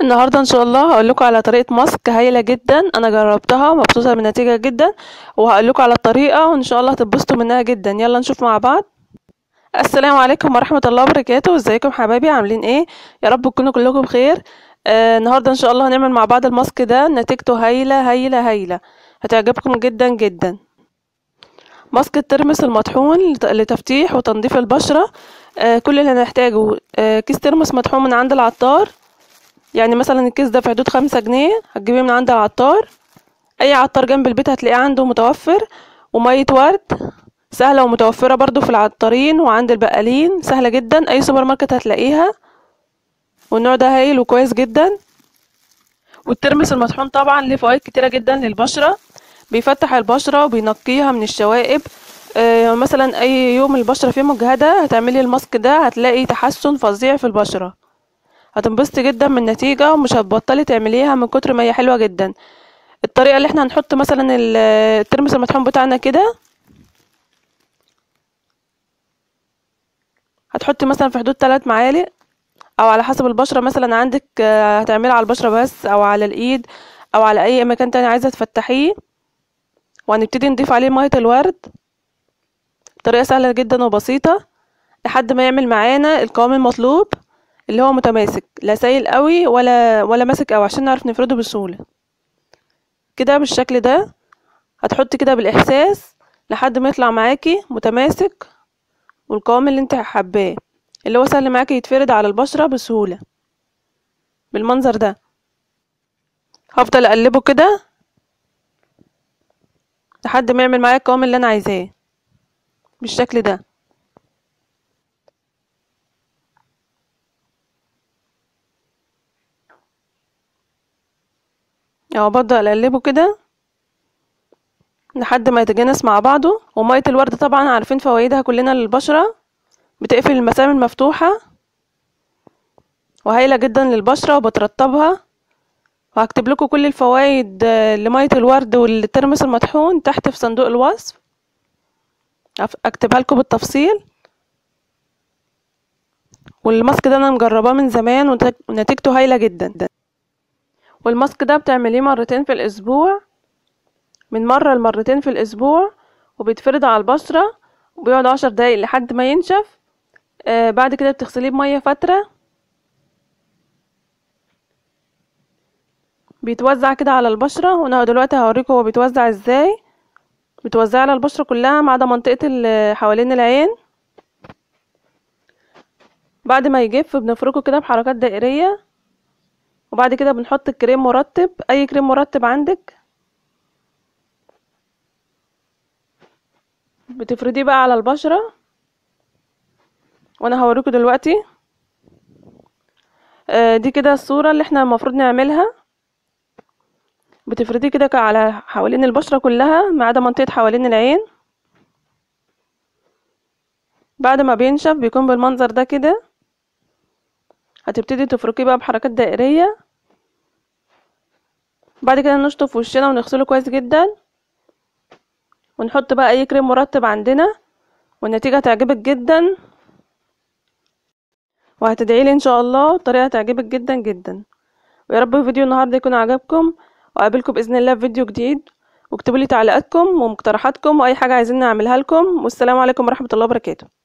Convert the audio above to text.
النهارده ان شاء الله هقول لكم على طريقه ماسك هايله جدا انا جربتها مبسوطه من النتيجه جدا وهقول لكم على الطريقه وان شاء الله هتتبسطوا منها جدا يلا نشوف مع بعض السلام عليكم ورحمه الله وبركاته ازيكم حبايبي عاملين ايه يا رب تكونوا كلكم بخير آه النهارده ان شاء الله هنعمل مع بعض الماسك ده نتيجته هايله هايله هايله هتعجبكم جدا جدا ماسك الترمس المطحون لتفتيح وتنظيف البشره آه كل اللي هنحتاجه آه كيس ترمس مطحون من عند العطار يعني مثلا الكيس ده في حدود خمسة جنيه هتجيبيه من عند العطار اي عطار جنب البيت هتلاقيه عنده متوفر ومية ورد سهلة ومتوفرة برضو في العطارين وعند البقالين سهلة جدا اي سوبر ماركت هتلاقيها والنوع ده هايل وكويس جدا والترمس المطحون طبعا ليه فوائد كتيرة جدا للبشرة بيفتح البشرة وبينقيها من الشوائب آه مثلا اي يوم البشرة فيه مجهدة هتعملي الماسك ده هتلاقي تحسن فظيع في البشرة هتنبسطي جدا من النتيجة ومش هتبطلي تعمليها من كتر ما هي حلوة جدا الطريقة اللي احنا هنحط مثلا الترمس المطحون بتاعنا كده هتحطي مثلا في حدود 3 معالق او على حسب البشرة مثلا عندك هتعملي على البشرة بس او على الايد او على اي مكان تاني عايزة تفتحيه وهنبتدي نضيف عليه مية الورد طريقة سهلة جدا وبسيطة لحد ما يعمل معانا القوام المطلوب اللي هو متماسك لا سايل قوي ولا ولا ماسك قوي عشان نعرف نفرده بسهوله كده بالشكل ده هتحطي كده بالاحساس لحد ما يطلع معاكي متماسك والقوام اللي انت حباه اللي هو سهل معاكي يتفرد على البشره بسهوله بالمنظر ده هفضل اقلبه كده لحد ما يعمل معايا القوام اللي انا عايزاه بالشكل ده اهو ببدأ اقلبه كده لحد ما يتجانس مع بعضه ومية الورد طبعا عارفين فوائدها كلنا للبشرة بتقفل المسام المفتوحة وهايلة جدا للبشرة وبترطبها وهكتب لكم كل الفوائد لمية الورد والترمس المطحون تحت في صندوق الوصف اكتبها لكم بالتفصيل والماسك ده انا مجرباه من زمان ونتيجته هايلة جدا والماسك ده بتعمليه مرتين في الاسبوع من مرة لمرتين في الاسبوع وبيتفرد على البشرة وبيقعد عشر دقايق لحد ما ينشف آه بعد كده بتغسليه بمية فترة بيتوزع كده على البشرة وانا دلوقتي هوريكم هو بيتوزع ازاي بيتوزع على البشرة كلها ما عدا منطقة اللي حوالين العين بعد ما يجف بنفركه كده بحركات دائرية وبعد كده بنحط الكريم مرطب اي كريم مرطب عندك بتفرديه بقى على البشرة وانا هوريكم دلوقتي آه دي كده الصورة اللي احنا المفروض نعملها بتفرديه كده على حوالين البشرة كلها ما عدا منطقة حوالين العين بعد ما بينشف بيكون بالمنظر ده كده هتبتدي تفركيه بقى بحركات دائرية بعد كده نشطف وشنا ونغسله كويس جدا ونحط بقى اي كريم مرطب عندنا والنتيجة هتعجبك جدا وهتدعيلي ان شاء الله الطريقة هتعجبك جدا جدا ويا رب فيديو النهاردة يكون عجبكم وقابلكم باذن الله في فيديو جديد واكتبوا لي تعليقاتكم ومقترحاتكم واي حاجة عايزين نعملها لكم والسلام عليكم ورحمة الله وبركاته